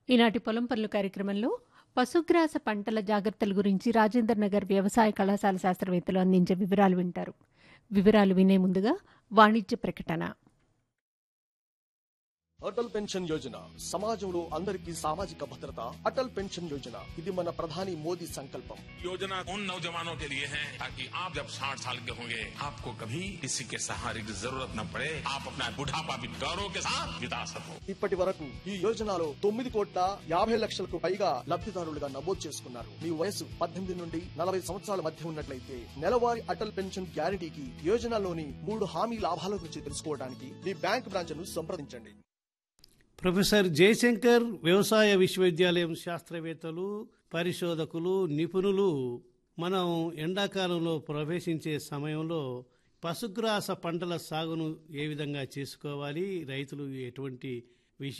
ఈనాటి పొలం పనులు కార్యక్రమంలో పశుగ్రాస పంటల జాగ్రత్తల గురించి రాజేంద్ర నగర్ వ్యవసాయ కళాశాల శాస్త్రవేత్తలు అందించే వివరాలు వింటారు వివరాలు వినే ముందుగా వాణిజ్య ప్రకటన అటల్ పెన్షన్ యోజన సమాజంలో అందరికీ సామాజిక భద్రత అటల్ పెన్షన్ యోజన ఇది మన ప్రధాని మోదీ సంకల్పం योजना उन नौजवानों के लिए है ताकि आप जब 60 साल के होंगे आपको कभी किसी के सहारे की जरूरत न पड़े आप अपना बुढ़ापा भी गौरव के साथ बिता सको ఇప్పటి వరకు ఈ యోజనలో తొమ్మిది కోట్ల యాభై లక్షలకు పైగా లబ్ధిదారులుగా నమోదు చేసుకున్నారు మీ వయసు పద్దెనిమిది నుండి నలభై సంవత్సరాల మధ్య ఉన్నట్లయితే నెలవారీ అటల్ పెన్షన్ గ్యారంటీకి యోజనలోని మూడు హామీ లాభాల గురించి తెలుసుకోవడానికి మీ బ్యాంక్ బ్రాంచ్ ను సంప్రదించండి ప్రొఫెసర్ జయశంకర్ వ్యవసాయ విశ్వవిద్యాలయం శాస్త్రవేత్తలు పరిశోధకులు నిపుణులు మనం ఎండాకాలంలో ప్రవేశించే సమయంలో పశుగ్రాస పంటల సాగును ఏ విధంగా చేసుకోవాలి రైతులు ఎటువంటి